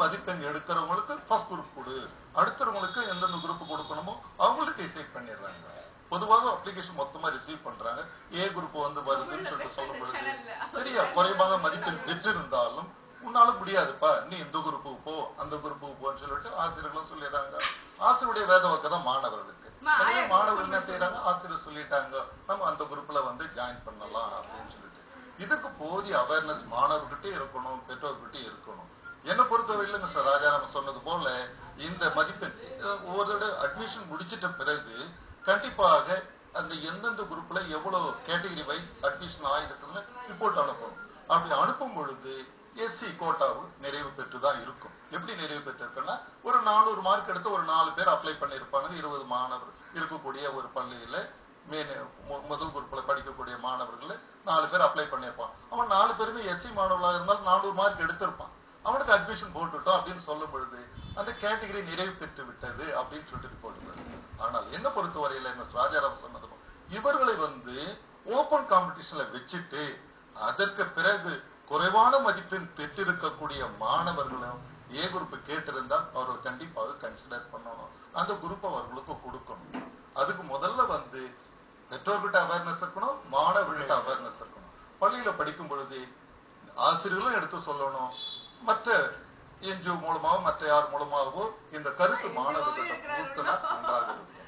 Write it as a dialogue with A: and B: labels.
A: மதிப்பெண் எடுக்கிறவங்களுக்கு first group கொடு அடுத்தவங்களுக்கு எந்தெந்த குரூப் கொடுக்கணுமோ அவங்களுக்கு டிசைட் பண்ணிடுறாங்க பொதுவாக அப்ளிகேஷன் மொத்தமா ரிசீவ் பண்றாங்க ஏ குரூப் வந்து வருதுன்னு சொல்லிட்டு சொல்லும் பொழுது சரியா குறைவாக மதிப்பெண் பெற்றிருந்தாலும் உன்னால முடியாதுப்பா நீ இந்த குரூப்புக்கு போ அந்த குரூப்புக்கு போன்னு சொல்லிட்டு ஆசிரியர்களும் சொல்லிடுறாங்க ஆசிரியருடைய வேத வாக்கு தான் மாணவர்களுக்கு எனவே மாணவர்கள் என்ன செய்யறாங்க ஆசிரியர் சொல்லிட்டாங்க நம்ம அந்த குரூப்ல வந்து ஜாயின் பண்ணலாம் அப்படின்னு சொல்லிட்டு இதுக்கு போதிய அவேர்னஸ் மாணவர்கிட்ட இருக்கணும் பெற்றோர்கிட்ட இருக்கணும் என்ன பொறுத்தவரையில மிஸ்டர் ராஜா நம்ம சொன்னது போல இந்த மதிப்பெண் அஹ், ஒரு தடவை அட்மிஷன் முடிச்சிட்ட பிறகு கண்டிப்பாக அந்த எந்தெந்த குரூப்ல எவ்வளவு கேட்டகரி வைஸ் அட்மிஷன் ஆயிருக்குன்னு ரிப்போர்ட் அனுப்பணும் அப்படி அனுப்பும் பொழுது எஸ்சி கோட்டாவும் நிறைவு பெற்று தான் இருக்கும் எப்படி நிறைவு பெற்றிருக்குன்னா ஒரு நானூறு மார்க் எடுத்து ஒரு நாலு பேர் அப்ளை பண்ணியிருப்பாங்க இருபது மாணவர் இருக்கக்கூடிய ஒரு பள்ளியில மேன் மு- முதல் குரூப்ல படிக்கக்கூடிய மாணவர்கள் நாலு பேர் அப்ளை பண்ணியிருப்பான் அவன் நாலு பேருமே எஸ்சி மாணவர்களாக இருந்தாலும் நானூறு மார்க் எடுத்திருப்பான் அவனுக்கு அட்மிஷன் போட்டுட்டோம் அப்படின்னு சொல்லும் பொழுது அந்த கேட்டகரி நிறைவு பெற்று விட்டது அப்படின்னு சொல்லிட்டு ரிப்போர்ட் வருது ஆனால் என்ன பொறுத்தவரையில மிஸ் ராஜாராம் சொன்னது போல, இவர்களை வந்து ஓபன் காம்படிஷன்ல வச்சுட்டு அதற்கு பிறகு குறைவான மதிப்பெண் பெற்றிருக்கக்கூடிய மாணவர்களும் ஏ குரூப் கேட்டிருந்தால் அவர்கள் கண்டிப்பாக கன்சிடர் பண்ணணும் அந்த குரூப் அவர்களுக்கு கொடுக்கணும் அதுக்கு முதல்ல வந்து பெற்றோர்கிட்ட அவேர்னஸ் இருக்கணும் மாணவர்கள்ட்ட அவேர்னஸ் இருக்கணும் பள்ளியில படிக்கும் பொழுது ஆசிரியர்களும் எடுத்து சொல்லணும் மற்ற என்ஜிஓ மூலமாகவோ மற்ற யார் மூலமாகவோ இந்த கருத்து மாணவர்கிட்ட புகுத்தினா நன்றாக இருக்கும்